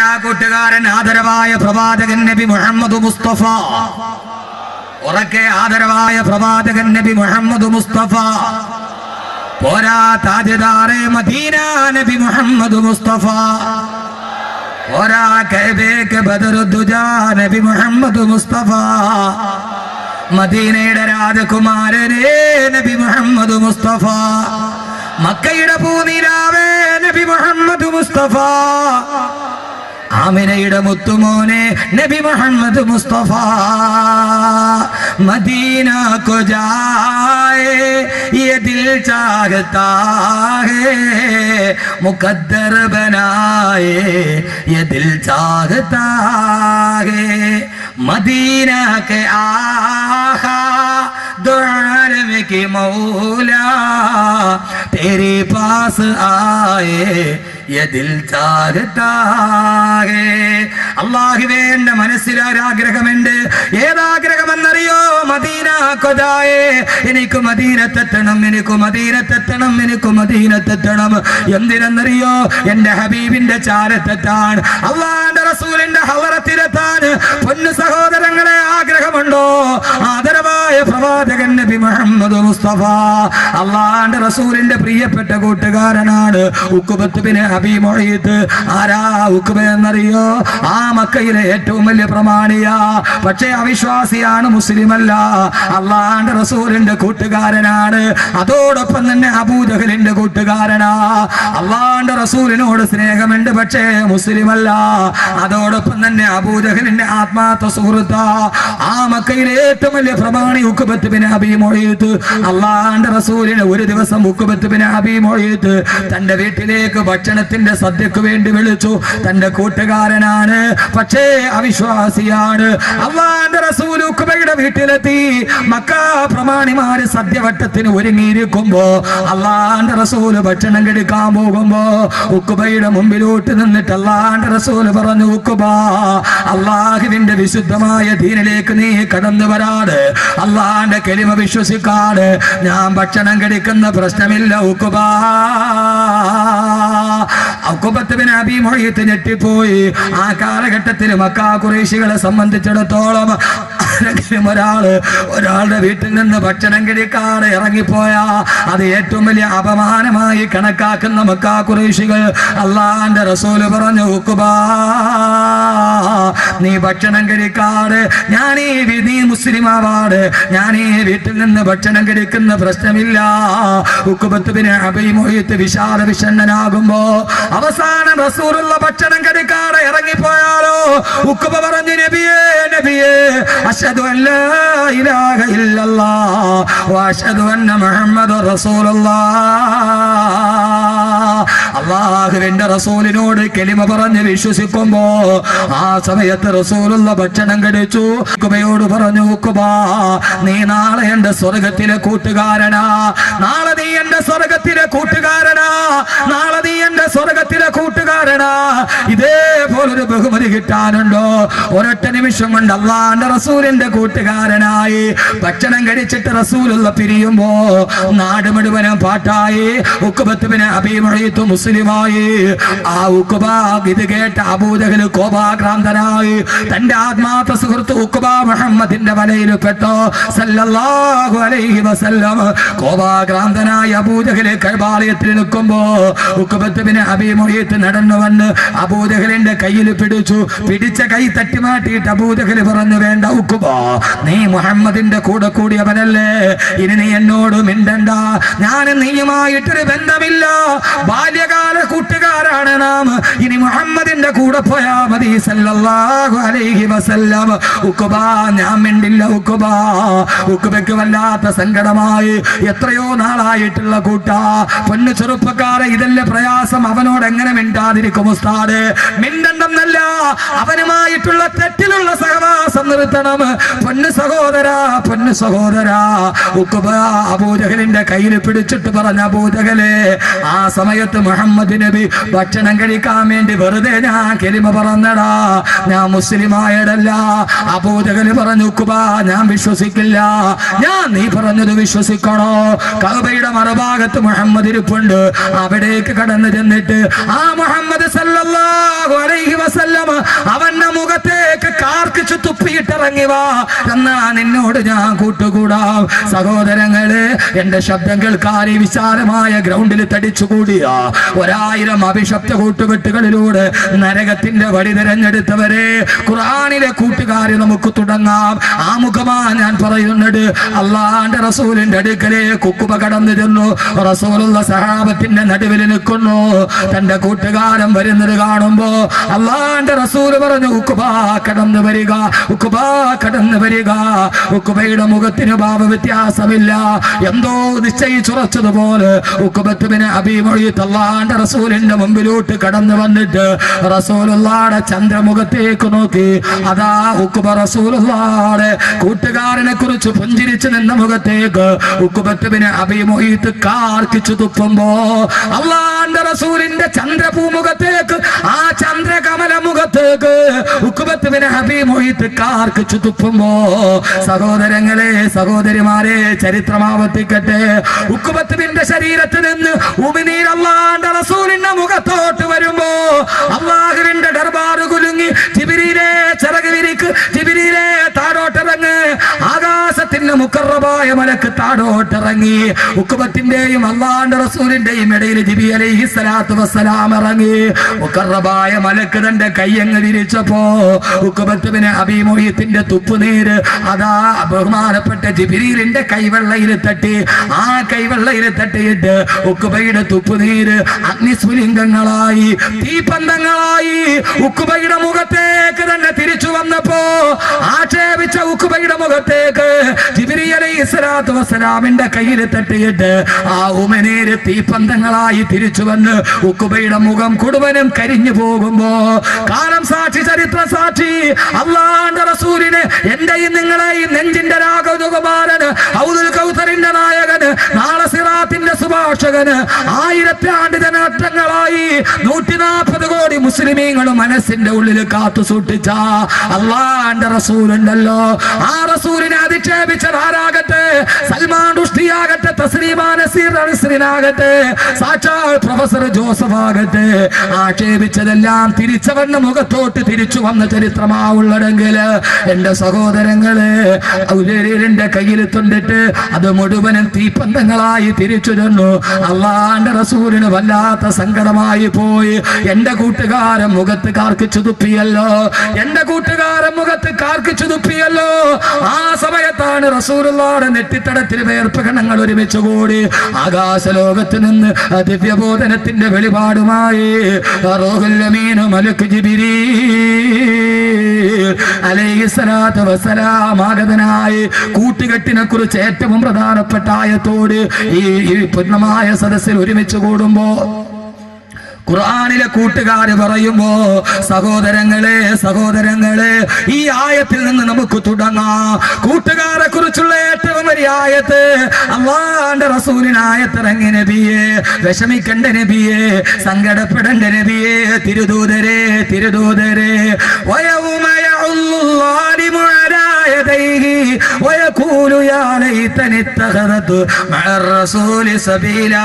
കൂട്ടുകാരൻ ആദരവായ പ്രവാചകൻ നബി മുഹമ്മദ് മുസ്തഫ ഉറക്കെ ആദരവായ പ്രവാചകൻ നബി മുഹമ്മദ് മുസ്തഫ പോരാ താജദാറെ മദീന നബി മുഹമ്മദ് മുസ്തഫ പോരാ കൈബേക്ക് ബദറുദ്ദുജാ നബി മുഹമ്മദ് മുസ്തഫ മദീനയുടെ രാജകുമാരനേ നബി മുഹമ്മദ് മുസ്തഫ മക്കയുടെ പൂനിലാവേ നബി മുഹമ്മദ് മുസ്തഫ ആമിനയുടെ മുത്തുമോനെ നബി മുഹമ്മദ് മുസ്തഫ मदीना को जाए ये दिल चाहता है मुकद्दर बनाए ये दिल चाहता है मदीना के आहा दुआरम की मौला तेरे पास आए ये दिल चाहता है അള്ളാഹുവേ എന്റെ മനസ്സിലൊരാഗ്രഹമുണ്ട് ഏതാഗ്രഹമെന്നറിയോ മദീന കൊതായേ എനിക്ക് മദീനത്തെത്തണം എനിക്ക് മദീനത്തെത്തണം എനിക്ക് മദീനത്തെത്തണം എന്തിനെന്നറിയോ എന്റെ ഹബീബിന്റെ ചാരത്തെത്താൻ അള്ളാന്റെ റസൂലിന്റെ ഹവറത്തിലെത്താൻ പൊന്നു സഹോദരങ്ങളെ ആഗ്രഹമുണ്ടോ ആദരവായ പ്രവാചകൻ നബി മുഹമ്മദ് മുസ്തഫ അള്ളാന്റെ റസൂലിന്റെ പ്രിയപ്പെട്ട കൂട്ടുകാരനാണ് ഉക്കുബത്ത് ബിൻ ഹബീ മൊഹീത്ത് ആരാ ഉക്കുബ എന്നറിയോ ആ മക്കയിലെ ഏറ്റവും വലിയ പ്രമാണിയാ പക്ഷേ അവിശ്വാസിയാണ് മുസ്ലിം അല്ല അള്ളാന്റെ റസൂലിന്റെ കൂട്ടുകാരനാണ് അതോടൊപ്പം തന്നെ അബൂജഹലിന്റെ കൂട്ടുകാരനാ അള്ളാന്റെ റസൂലിനോട് സ്നേഹമുണ്ട് പക്ഷേ മുസ്ലിം അല്ല അതോടൊപ്പം തന്നെ അബൂജഹലിന്റെ ആത്മാർത്ഥ സുഹൃത്താ ആ മക്കയിലെ ഏറ്റവും വലിയ പ്രമാണി ഉക്കുബത്ത് ബിൻ അബി മൊഴീത്ത് അള്ളാന്റെ റസൂലിനെ ഒരു ദിവസം ഉക്കുബത്ത് ബിൻ അബി മൊഴീത്ത് തന്റെ വീട്ടിലേക്ക് ഭക്ഷണത്തിന്റെ സദ്യക്ക് വേണ്ടി വിളിച്ചു തന്റെ കൂട്ടുകാരനാണ് പക്ഷേ അവിശ്വാസിയാണ് അള്ളാന്റെ റസൂൽ ഉക്കുബയുടെ വീട്ടിലെത്തി മക്ക പ്രമാണിമാര് സദ്യവട്ടത്തിന് ഒരുങ്ങിയിരിക്കുമ്പോ അള്ളാന്റെ റസൂല് ഭക്ഷണം കെടുക്കാൻ പോകുമ്പോ ഉക്കുബയുടെ മുമ്പിലോട്ട് നിന്നിട്ട് അള്ളാന്റെ റസൂല് പറഞ്ഞു ഉക്കുബ അള്ളാഹുവിന്റെ വിശുദ്ധമായ ദീനിലേക്ക് നീ കടന്നു വരാതെ അള്ളാന്റെ കെളിമ വിശ്വസിക്കാതെ ഞാൻ ഭക്ഷണം കടിക്കുന്ന പ്രശ്നമില്ല ഉക്കുബ ഉക്കുബത്തിന് അഭിമൊഴിയത്ത് ഞെട്ടിപ്പോയി ആ കാലഘട്ടത്തിൽ മക്കാ കുറേശികളെ സംബന്ധിച്ചിടത്തോളം ആരെങ്കിലും ഒരാള് ഒരാളുടെ വീട്ടിൽ നിന്ന് ഭക്ഷണം കഴിക്കാതെ ഇറങ്ങിപ്പോയ അത് ഏറ്റവും വലിയ അപമാനമായി കണക്കാക്കുന്ന മക്കാ കുറേശികൾ അള്ളാന്റെ റസൂല് പറഞ്ഞു ഉക്കുബാ നീ ഭക്ഷണം കഴിക്കാതെ ഞാൻ ഈ വി- നീ മുസ്ലിം ആവാട് ഞാൻ ഈ വീട്ടിൽ നിന്ന് ഭക്ഷണം കഴിക്കുന്ന പ്രശ്നമില്ല ഉക്കുബത്തുവിന് അഭിമൊഴിയത്ത് വിശാല വിഷണ്ണനാകുമ്പോ അവസാനം റസൂലുള്ള ഭക്ഷണം കഴിക്കാതെ ഇറങ്ങിപ്പോയാലോ ഉക്കുബ പറഞ്ഞു നബിയേ നബിയേ അഷ്ഹദു അൻ ലാ ഇലാഹ ഇല്ലല്ലാഹ് വഅഷ്ഹദു അന്ന മുഹമ്മദുർ റസൂലുള്ളാഹ് അള്ളാഹുവിന്റെ റസൂലിനോട് കെളിമ പറഞ്ഞ് വിശ്വസിക്കുമ്പോ ആ സമയത്ത് റസൂലുള്ള ഭക്ഷണം കഴിച്ചു ഉക്കുബയോട് പറഞ്ഞു ഉക്കുബ നീ നാളെ എന്റെ സ്വർഗത്തിലെ കൂട്ടുകാരനാ നാളെ നീ എന്റെ സ്വർഗത്തിലെ കൂട്ടുകാരനാ നാളെ നീ എന്റെ സ്വർഗത്തിലെ കൂട്ടുകാരനാ ഇതേപോലൊരു ബഹുമതി കിട്ടാനുണ്ടോ ഒരൊറ്റ നിമിഷം കൊണ്ട് അള്ളാന്റെ റസൂലിന്റെ കൂട്ടുകാരനായി ഭക്ഷണം കഴിച്ചിട്ട് റസൂലുള്ള പിരിയുമ്പോ നാട് മുഴുവനും പാട്ടായി ഉക്കുബത്തുവിന് അഭിമഴിത്തു മുസ്ലിമായി ആ ഉക്കുബ ഇത് കേട്ട അബൂജഹല് കോപാക്രാന്തനായി തന്റെ ആത്മാർത്ഥ സുഹൃത്ത് ഉക്കുബ മുഹമ്മദിന്റെ വലയിൽ പെട്ടോ സല്ലല്ലാഹു അലൈഹി വസല്ലം കോപാക്രാന്തനായി അബൂജഹല് കൈബാലയത്തിൽ നിൽക്കുമ്പോ ഉക്കുബത്തുവിന് അഭിമൊഴിയത്ത് നടന്നു വന്ന് അബൂജഹലിന്റെ കയ്യിൽ പിടിച്ചു പിടിച്ച കൈ തട്ടിമാട്ടിയിട്ട് അബൂജഹല് പറഞ്ഞു വേണ്ട ഉക്കുബ നീ മുഹമ്മദിന്റെ കൂടെ കൂടിയവനല്ലേ ഇനി നീ എന്നോട് മിണ്ടണ്ട ഞാൻ നീയുമായിട്ടൊരു ബന്ധമില്ല ബാല്യകാല കൂട്ടുകാരാണ് നാം ഇനി മുഹമ്മദിന്റെ കൂടെ പോയാ മതി സല്ലല്ലാഹു അലൈഹി വസല്ലം ഉക്കുബ ഞാൻ മിണ്ടില്ല ഉക്കുബ ഉക്കുബയ്ക്ക് വല്ലാത്ത സങ്കടമായി എത്രയോ നാളായിട്ടുള്ള കൂട്ട പൊന്നു ചെറുപ്പക്കാരെ ഇതല്ലേ പ്രയാസം അവനോട് എങ്ങനെ മിണ്ടാതിരിക്കും ഉസ്താദ് മിണ്ടണ്ടെന്നല്ല അവനുമായിട്ടുള്ള തെറ്റിലുള്ള സഹവാസം നിർത്തണം പൊന്നു സഹോദര പൊന്നു സഹോദര ഉക്കുബ അബൂജഹലിന്റെ കയ്യിൽ പിടിച്ചിട്ട് പറഞ്ഞ അബൂജഹലെ ആ സമയത്ത് മുഹമ്മദ് നബി ഭക്ഷണം കഴിക്കാൻ വേണ്ടി വെറുതെ ഞാൻ കെലിമ പറഞ്ഞടാ ഞാൻ മുസ്ലിമായടല്ല അബൂജഹല് പറഞ്ഞു ഉക്കുബ ഞാൻ വിശ്വസിക്കില്ല ഞാൻ നീ പറഞ്ഞത് വിശ്വസിക്കണോ കഅബയുടെ മറുഭാഗത്ത് മുഹമ്മദ് ഇരിപ്പുണ്ട് അവിടേക്ക് കടന്നു ചെന്നിട്ട് ആ മുഹമ്മദ് സല്ലല്ലാഹു അലൈഹി വസല്ലമ മുഖത്തേക്ക് കാർക്കിച്ചു തുപ്പിയിട്ടിറങ്ങി വാ എന്നാ നിന്നോട് ഞാൻ കൂട്ടുകൂടാം സഹോദരങ്ങള് എന്റെ ശബ്ദം കേൾക്കാൻ ഈ വിശാലമായ ഗ്രൗണ്ടിൽ തടിച്ചുകൂടിയ ഒരായിരം അഭിശബ്ദ കൂട്ടുകെട്ടുകളിലൂടെ നരകത്തിന്റെ വഴി തിരഞ്ഞെടുത്തവരെ ഖുറാനിലെ കൂട്ടുകാരെ നമുക്ക് തുടങ്ങാം ആ മുഖമാ ഞാൻ പറയുന്നത് അള്ളാന്റെ റസൂലിന്റെ അടുക്കലെ കുക്കുപ കടന്നു ചെന്നു റസൂലുള്ള സഹാബത്തിന്റെ നടുവിൽ നിൽക്കുന്നു തന്റെ കൂട്ടുകാരൻ വരുന്നത് കാണുമ്പോ അള്ളാന്റെ റസൂൽ പറഞ്ഞു ഉക്കുബാ കടന്നു വരിക ഉക്കുബാ കടന്നു വരിക ഉക്കുബയുടെ മുഖത്തിന് ഭാവ വ്യത്യാസമില്ല എന്തോ നിശ്ചയിച്ചുറച്ചതുപോലെ ഉക്കുബത്തുവിനെ അഭിമൊഴി തള്ളാന്റെ റസൂലിന്റെ മുമ്പിലോട്ട് കടന്നു വന്നിട്ട് റസൂലുള്ളാടെ ചന്ദ്രമുഖത്തേക്ക് നോക്കി അതാ ഉക്കുബ റസൂലുള്ളാടെ കൂട്ടുകാരനെ കുറിച്ച് പുഞ്ചിരിച്ചു നിന്ന മുഖത്തേക്ക് ഉക്കുബത്തുവിനെ അഭിമൊഴിത്ത് കാർക്കിച്ചു തുപ്പുമ്പോ അള്ളാന്റെ റസൂലിന്റെ ചന്ദ്രഭൂമുഖത്തേക്ക് ആ ചന്ദ്രകമല മുഖത്തേക്ക് ഉക്കുബത്തുവിനെ അഭിമൊഴിത്ത് കാർക്കിച്ചു തുപ്പുമ്പോ സഹോദരങ്ങളെ സഹോദരിമാരെ ചരിത്രമാവർത്തിക്കട്ടെ ഉക്കുബത്തുവിന്റെ ശരീരത്തിൽ നിന്ന് ഉമിനീർ അള്ളാന്റെ റസൂലിന്റെ മുഖത്തോട്ട് വരുമ്പോ അള്ളാഹുവിന്റെ ദർബാറ് കുലുങ്ങി ജിബിരിയിലെ ചിറക് വിരിക്ക് ജിബിരിയിലെ താഴോട്ടിറങ്ങ് ആകാശത്തിന്റെ മുക്കറബായ മലക്ക് താഴോട്ടിറങ്ങി ഉക്കുബത്തിന്റെയും അള്ളാന്റെ റസൂലിന്റെയും ഇടയിൽ ജിബി അലൈഹി സ്വലാത്തു വസ്സലാം ഇറങ്ങി മുക്കറബായ മലക്ക് തന്റെ കയ്യങ്ങ് വിരിച്ചപ്പോ ഉക്കുബത്തുവിന് അഭിമോഹത്തിന്റെ തുപ്പുനീര് അതാ ബഹുമാനപ്പെട്ട ജിബിരിലിന്റെ കൈവെള്ളയിൽ തട്ടി ആ കൈവെള്ളയിൽ തട്ടിയിട്ട് ഉക്കുബയുടെ തുപ്പുനീര് അഗ്നിസ്ഫുലിംഗങ്ങളായി തീപന്തങ്ങളായി ഉക്കുബയുടെ മുഖത്തേക്ക് തന്നെ തിരിച്ചു വന്നപ്പോ ആക്ഷേപിച്ച ഉക്കുബയുടെ മുഖത്തേക്ക് ജിബിരി അലൈഹി സ്വലാത്തു വസ്സലാമിന്റെ കയ്യിൽ തട്ടിയിട്ട് ആ ഉമനീര് തീപന്തങ്ങളായി തിരിച്ചു വന്ന് ഉക്കുബയുടെ മുഖം കുടുവനും കരിഞ്ഞു പോകുമ്പോ കാലം സാക്ഷി ചരിത്ര സാക്ഷി അള്ളാന്റെ റസൂലിന് എന്റെയും നിങ്ങളെയും നെഞ്ചിന്റെ രാഘവകുമാരന് ഔദുൽ കൗസറിന്റെ നായകന് നാളെ സിറാത്തിന്റെ സുഭാഷകന് ആയിരത്തി ആണ്ട് ജനനങ്ങളായി നൂറ്റി നാൽപ്പത് കോടി മുസ്ലിമീങ്ങളും മനസ്സിന്റെ ഉള്ളിൽ കാത്തു സൂക്ഷിച്ച അള്ളാന്റെ റസൂലുണ്ടല്ലോ ആ റസൂലിനെ അധിക്ഷേപിച്ചത് ആരാകട്ടെ സൽമാൻ റുഷ്ടിയാകട്ടെ തസ്ലീമാ നസീർ നസ്രീനാകട്ടെ സാക്ഷാൽ പ്രൊഫസർ ജോസഫ് ആകട്ടെ ആക്ഷേപിച്ചതെല്ലാം തിരിച്ചവന്റെ മുഖത്തോട്ട് തിരിച്ചു വന്ന ചരിത്രമാവുള്ളതെങ്കിൽ എന്റെ സഹോദരങ്ങള് ഔദര്യന്റെ കയ്യിൽ തൊണ്ടിട്ട് അത് മുഴുവനും തീപ്പന്തങ്ങളായി തിരിച്ചു ചെന്നു അള്ളാന്റെ റസൂലിന് വല്ലാത്ത സങ്കടമായി പോയി എന്റെ കൂട്ടുകാരൻ മുഖത്ത് കാർക്കിച്ചു തുപ്പിയല്ലോ എന്റെ കൂട്ടുകാരൻ മുഖത്ത് കാർക്കിച്ചു തുപ്പിയല്ലോ ആ സമയത്താണ് റസൂലുള്ളാടെ നെറ്റിത്തടത്തിൽ വേർപ്പ് കണങ്ങൾ ഒരുമിച്ച് കൂടി ആകാശ ലോകത്ത് നിന്ന് ആ ദിവ്യബോധനത്തിന്റെ വെളിപാടുമായി റോഹുൽ അമീനു മലക്ക് ജിബിരീ അലൈഹിസ്സലാത്തു വസ്സലാം ആഗതനായി കൂട്ടുകെട്ടിനെ കുറിച്ച് ഏറ്റവും പ്രധാനപ്പെട്ട ആയത്തോട് ഈ ഈ പൂർണ്ണമായ സദസ്സിൽ ഒരുമിച്ച് കൂടുമ്പോ ഖുർആനിലെ കൂട്ടുകാര് പറയുമ്പോ സഹോദരങ്ങളെ സഹോദരങ്ങളെ ഈ ആയത്തിൽ നിന്ന് നമുക്ക് തുടങ്ങാം കൂട്ടുകാരെ കുറിച്ചുള്ള ഏറ്റവും വലിയ ആയത്ത് അള്ളാന്റെ റസൂലിനായത്തിറങ്ങി നബിയെ വിഷമിക്കണ്ട നബിയെ സങ്കടപ്പെടേണ്ട നബിയെ തിരുദൂതരെ തിരുദൂതരെ ويوم يعض الظالم على يديه ويقول يا ليتني اتخذت مع الرسول سبيلا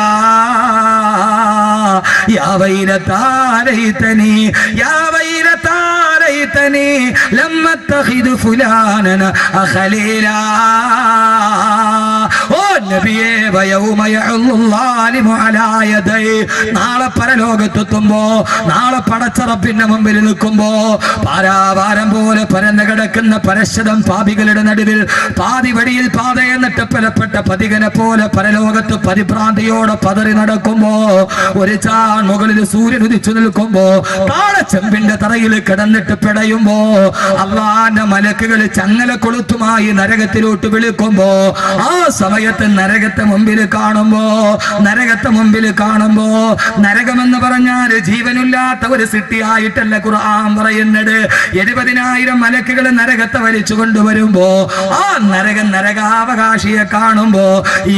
يا ويلتى ليتني يا ويلتى ليتني لم اتخذ فلانا خليلا ഓ നബിയേ വയവുമ യഅ്ളു ളാലിമു അലാ യദൈ നാളെ പരലോകത്തെത്തുമ്പോ നാളെ പടച്ചറപ്പിന്റെ മുമ്പിൽ നിൽക്കുമ്പോ പാരാവാരം പോലെ പരന്നു കിടക്കുന്ന പരശതം പാപികളുടെ നടുവിൽ പാതി വഴിയിൽ പാതയെ നട്ടപ്പലപ്പെട്ട പതികനെ പോലെ പരലോകത്ത് പരിഭ്രാന്തിയോടെ പതറി നടക്കുമ്പോ ഒരു ചാൺ മുകളിൽ സൂര്യൻ ഉദിച്ചു നിൽക്കുമ്പോ താഴെ ചെമ്പിന്റെ തറയിൽ കിടന്നിട്ട് പിടയുമ്പോ അള്ളാന്റെ മലക്കുകൾ ചങ്ങല കൊളുത്തുമായി നരകത്തിലോട്ട് വിളിക്കുമ്പോ ആ സമയത്ത് നരകത്തെ മുമ്പിൽ കാണുമ്പോ നരകത്തെ മുമ്പിൽ കാണുമ്പോ നരകമെന്ന് പറഞ്ഞാൽ ജീവനില്ലാത്ത ഒരു സിട്ടിയായിട്ടല്ല ഖുർആൻ പറയുന്നത് എഴുപതിനായിരം മലക്കുകൾ നരകത്തെ വലിച്ചു കൊണ്ടുവരുമ്പോ ആ നരകൻ നരകാവകാശിയെ കാണുമ്പോ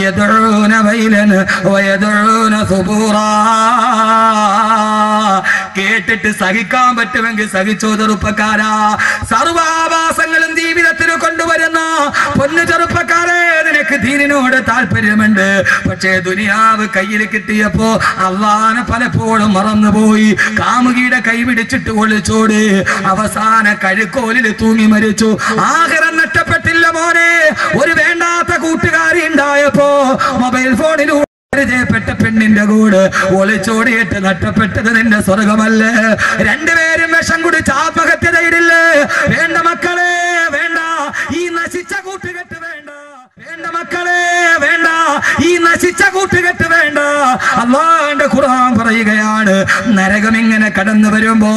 യദഊന വൈലൻ വയദഊന സുബൂറാ കേട്ടിട്ട് സഹിക്കാൻ പറ്റുമെങ്കിൽ സഹിച്ചോ ചെറുപ്പക്കാരാ സർവാഭാസങ്ങളും ജീവിതത്തിൽ കൊണ്ടുവരുന്ന പൊന്നു ചെറുപ്പക്കാരെ നിനക്ക് ദീനിനോട് താല്പര്യമുണ്ട് പക്ഷേ ദുനിയാവ് കയ്യിൽ കിട്ടിയപ്പോ അള്ളാനെ പലപ്പോഴും മറന്നുപോയി കാമുകിയുടെ കൈ പിടിച്ചിട്ട് ഒളിച്ചോട് അവസാന കഴുക്കോലിൽ തൂങ്ങി മരിച്ചു ആഹാരം നഷ്ടപ്പെട്ടില്ല മോനെ ഒരു വേണ്ടാത്ത കൂട്ടുകാരി ഉണ്ടായപ്പോ മൊബൈൽ ഫോണിലൂടെ പരിചയപ്പെട്ട പെണ്ണിന്റെ കൂട് ഒളിച്ചോടിയിട്ട് നഷ്ടപ്പെട്ടത് നിന്റെ സ്വർഗമല്ലേ രണ്ടുപേരും വിഷം കുടിച്ച് ആത്മഹത്യ ചെയ്തില്ലേ വേണ്ട മക്കളെ വേണ്ട ഈ നശിച്ച കൂട്ടുകെട്ട് വേണ്ട വേണ്ട മക്കളെ വേണ്ട ഈ നശിച്ച കൂട്ടുകെട്ട് വേണ്ട അള്ളാന്റെ ഖുർആൻ പറയുകയാണ് നരകം ഇങ്ങനെ കടന്നു വരുമ്പോ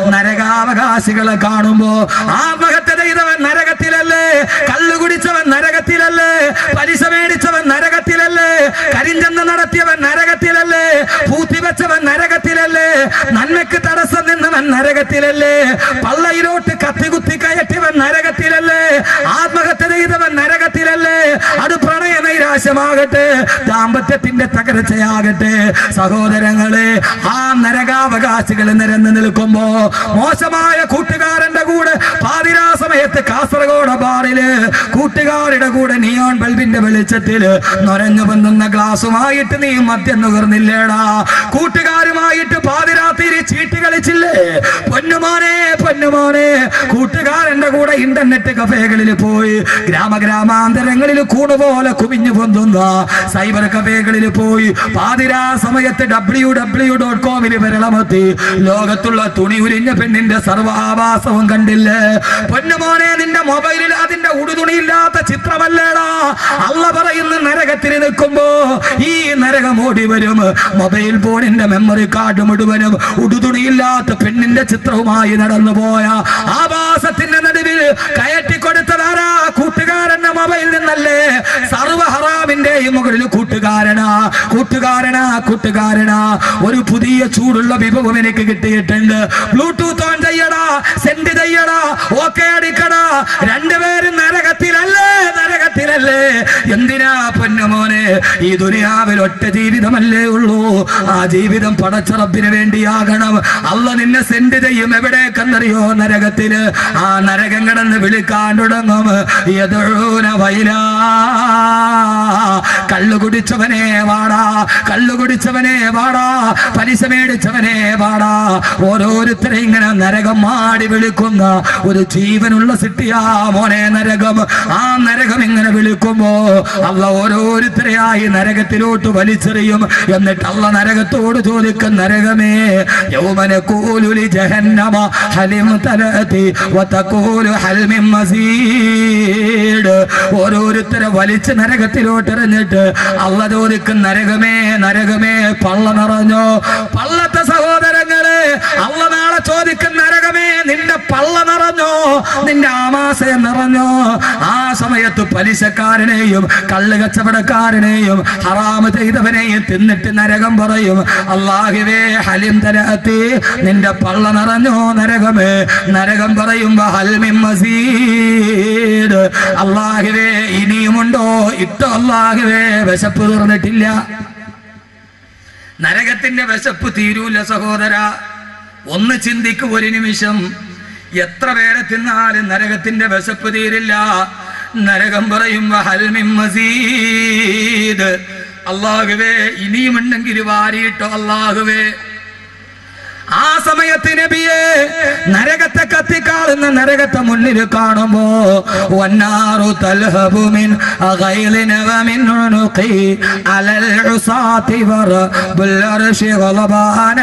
നരകാവകാശികളെ കാണുമ്പോ ആത്മഹത്യ ചെയ്തവൻ നരകത്തിലല്ലേ കള്ളു കുടിച്ചവൻ നരകത്തിലല്ലേ പലിശ മേടിച്ചവൻ നരകത്തിലല്ലേ കരിഞ്ചന്ത നടത്തിയവൻ നരകത്തിലല്ലേ പൂത്തി വെച്ചവൻ നരകത്തിലല്ലേ നന്മയ്ക്ക് തടസ്സം നിന്നവൻ നരകത്തിലല്ലേ പള്ളയിലോട്ട് കത്തികുത്തി കയറ്റിയവൻ നരകത്തിലല്ലേ ആത്മഹത്യ ചെയ്തവൻ നരകത്തിലല്ലേ അത് പ്രണയ നൈരാശ്യമാകട്ടെ ദാമ്പത്യത്തിന്റെ തകർച്ചയാകട്ടെ സഹോദരങ്ങളെ ആ നരകാവകാശികൾ നിരന്ന് നിൽക്കുമ്പോ മോശമായ കൂട്ടുകാരന്റെ കൂടെ പാതിരാ സമയത്ത് കാസർഗോഡ് ബാറില് കൂട്ടുകാരുടെ കൂടെ നിയോൺ ബൾബിന്റെ വെളിച്ചത്തിൽ നൊരഞ്ഞു പൊന്നുന്ന ഗ്ലാസുമായിട്ട് നീ മദ്യം നുകർന്നില്ലേടാ കൂട്ടുകാരുമായിട്ട് പാതിരാത്തിരി ചീട്ട് കളിച്ചില്ലേ പൊന്നുമോനെ പൊന്നുമോനെ കൂട്ടുകാരന്റെ കൂടെ ഇന്റർനെറ്റ് കഫേകളിൽ പോയി ഗ്രാമഗ്രാമാന്തരങ്ങളിൽ കൂണുപോലെ കുമിഞ്ഞു പൊന്തുന്ന സൈബർ കഫേകളിൽ പോയി പാതിരാ സമയത്ത് ഡബ്ല്യു ഡബ്ല്യു ഡോട്ട് കോമിൽ വിരളമത്തി ലോകത്തുള്ള തുണി ഉരിഞ്ഞ പെണ്ണിന്റെ സർവാഭാസവും കണ്ടില്ലേ പൊന്നുമോനെ നിന്റെ മൊബൈലിൽ അതിന്റെ ഉടുതുണിയില്ലാത്ത ചിത്രമല്ലേടാ അല്ല പറയുന്ന നരകത്തിൽ നിൽക്കുമ്പോ ഈ നരകം ഓടി വരും മൊബൈൽ ഫോണിന്റെ മെമ്മറി കാർഡ് മുഴുവനും ഉടുതുണിയില്ലാത്ത പെണ്ണിന്റെ ചിത്രവുമായി നടന്നു പോയ ആഭാസത്തിന്റെ നടുവിൽ കയറ്റിക്കൊടുത്തതാരാ കൂട്ടുകാരന്റെ മൊബൈൽ നിന്നല്ലേ സർവ ഹറാമിന്റെയും മുകളിൽ കൂട്ടുകാരനാ കൂട്ടുകാരനാ കൂട്ടുകാരനാ ഒരു പുതിയ ചൂടുള്ള വിഭവം എനിക്ക് കിട്ടിയിട്ടുണ്ട് ബ്ലൂടൂത്ത് ഓൺ ചെയ്യടാ സെൻഡ് ചെയ്യടാ ഓക്കെ അടിക്കടാ രണ്ടുപേരും നരകത്തിലല്ലേ നരകത്തിലല്ലേ എന്തിനാ പൊന്നുമോനെ ഈ ദുനിയാവിൽ ഒറ്റ ജീവിതമല്ലേ ഉള്ളൂ ആ ജീവിതം പടച്ചറപ്പിന് വേണ്ടിയാകണം അല്ല നിന്നെ സെൻഡ് ചെയ്യും എവിടേക്കെന്നറിയോ നരകത്തില് ആ നരകം കിടന്ന് വിളിക്കാൻ തുടങ്ങും യദൂന വൈലാ കള്ളു കുടിച്ചവനെ വാടാ കള്ളു കുടിച്ചവനെ വാടാ പലിശ മേടിച്ചവനെ വാടാ ഓരോരുത്തരെ ഇങ്ങനെ നരകം മാടി വിളിക്കുന്ന ഒരു ജീവനുള്ള സിട്ടിയാ മോനെ നരകം ആ നരകം ഇങ്ങനെ വിളിക്കുമ്പോ അല്ല ഓരോരുത്തരെയായി നരകത്തിലോട്ട് വലിച്ചെറിയും എന്നിട്ട് അല്ല നരകത്തോട് ചോദിക്കും നരകമേ യൗമന കൂലുലി ജഹന്നമ ഹലിം തലതി വതകൂലു ഹൽമിൻ മസീഡ് ഓരോരുത്തരെ വലിച്ച് നരകത്തിലോട്ട് എറിഞ്ഞിട്ട് അല്ല ചോദിക്കും നരകമേ നരകമേ പള്ള നിറഞ്ഞോ പള്ളത്തെ സഹോദരങ്ങളെ അല്ല നാളെ ചോദിക്കും നരകമേ നിന്റെ പള്ള നിറഞ്ഞോ നിന്റെ ആമാശയം നിറഞ്ഞോ ആ സമയത്ത് പലിശക്കാരനെയും കള്ള് കച്ചവടക്കാരനെയും ഹറാമ് ചെയ്തവനെയും തിന്നിട്ട് നരകം പറയും അള്ളാഹുവേ ഹലിം തരത്തി നിന്റെ പള്ള നിറഞ്ഞോ നരകമേ നരകം പറയുമ്പോ ഹൽമിൻ മസീദ് അള്ളാഹുവേ ഇനിയുമുണ്ടോ ഇട്ടോ അള്ളാഹുവേ വിശപ്പ് തീർന്നിട്ടില്ല നരകത്തിന്റെ വിശപ്പ് തീരൂല സഹോദര ഒന്ന് ചിന്തിക്കും ഒരു നിമിഷം എത്ര പേരെ തിന്നാലും നരകത്തിന്റെ വിശപ്പ് തീരില്ല നരകം പറയുമ്പോ ഹൽമിൻ മസീദ് അള്ളാഹുവേ ഇനിയുമുണ്ടെങ്കിൽ വാരിയിട്ടോ അള്ളാഹുവേ ആ സമയത്ത് നബിയെ നരകത്തെ കത്തിക്കാളുന്ന നരകത്തെ മുന്നിൽ കാണുമ്പോ വന്നാറു തൽഹബു മിൻ ഗൈലിന വമിൻ ഉനുഖി അലൽ ഉസാതി വറബുൽ അർശി ഗളബാന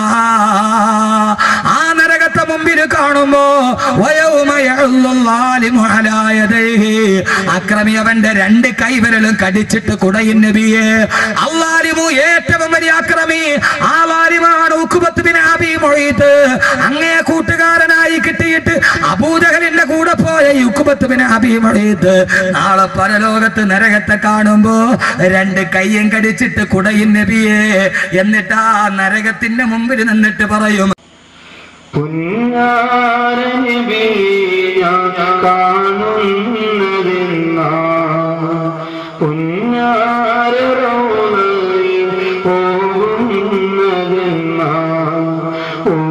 ആ നരകത്തെ മുമ്പിൽ കാണുമ്പോ വയൗമ യഉല്ലു ളാലിമു അലാ യദൈഹി അക്രമി അവന്റെ രണ്ട് കൈവിരലും കടിച്ചിട്ട് കുടയും നബിയെ അള്ളാലിമു ഏറ്റവും വലിയ അക്രമി ആ ലാലിമാണ് ഉക്കുബത്ത് ബിൻ അബി മൊയ്ത് അങ്ങേ കൂട്ടുകാരനായി കിട്ടിയിട്ട് അബൂജഹലിന്റെ കൂടെ പോയ യുക്കുബത്ത് ബിൻ അബി മൊയ്ത് നാളെ പരലോകത്ത് നരകത്തെ കാണുമ്പോ രണ്ട് കയ്യും കടിച്ചിട്ട് കുടയും നബിയെ എന്നിട്ട് ആ നരകത്തിന്റെ മുമ്പിൽ നിന്നിട്ട് പറയും പുന്നാരനബി ഞാൻ കാണുന്നതെന്നാ പുന്നാര റൗളയിൽ പോകുന്നതെന്നാ ഓ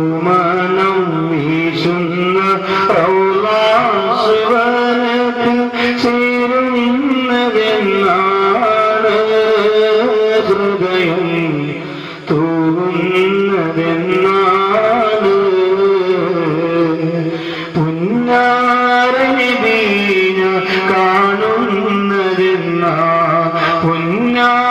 പുന്നാര